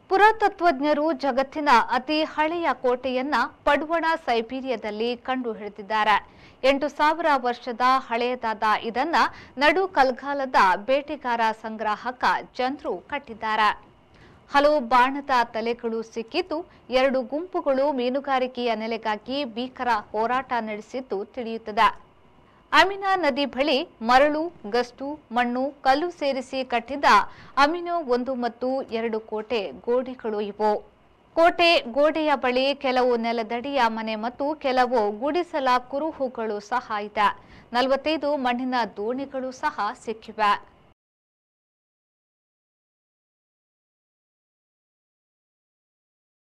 ಪುರಾತತ್ವಜ್ಞರು ಜಗತ್ತಿನ ಅತಿ ಹಳೆಯ ಕೋಟೆಯನ್ನ ಪಡ್ವಣ ಸೈಬೀರಿಯಾದಲ್ಲಿ ಕಂಡು ಹಿಡಿದಿದ್ದಾರೆ ಎಂಟು ಸಾವಿರ ವರ್ಷದ ಹಳೆಯದಾದ ಇದನ್ನ ನಡು ಕಲ್ಗಾಲದ ಬೇಟೆಗಾರ ಸಂಗ್ರಾಹಕ ಜನರು ಕಟ್ಟಿದ್ದಾರೆ ಹಲವು ಬಾಣದ ತಲೆಗಳು ಸಿಕ್ಕಿದ್ದು ಎರಡು ಗುಂಪುಗಳು ಮೀನುಗಾರಿಕೆಯ ನೆಲೆಗಾಗಿ ಭೀಕರ ಹೋರಾಟ ನಡೆಸಿದ್ದು ತಿಳಿಯುತ್ತದೆ ಅಮಿನಾ ನದಿ ಬಳಿ ಮರಳು ಗಸ್ತು ಮಣ್ಣು ಕಲ್ಲು ಸೇರಿಸಿ ಕಟ್ಟಿದ ಅಮಿನೋ ಒಂದು ಮತ್ತು ಎರಡು ಕೋಟೆ ಗೋಡೆಗಳು ಇವು ಕೋಟೆ ಗೋಡೆಯ ಬಳಿ ಕೆಲವು ನೆಲದಡಿಯ ಮನೆ ಮತ್ತು ಕೆಲವು ಗುಡಿಸಲ ಕುರುಹುಗಳು ಸಹ ಇದೆ ನಲವತ್ತೈದು ಮಣ್ಣಿನ ದೋಣಿಗಳು ಸಹ ಸಿಕ್ಕಿವೆ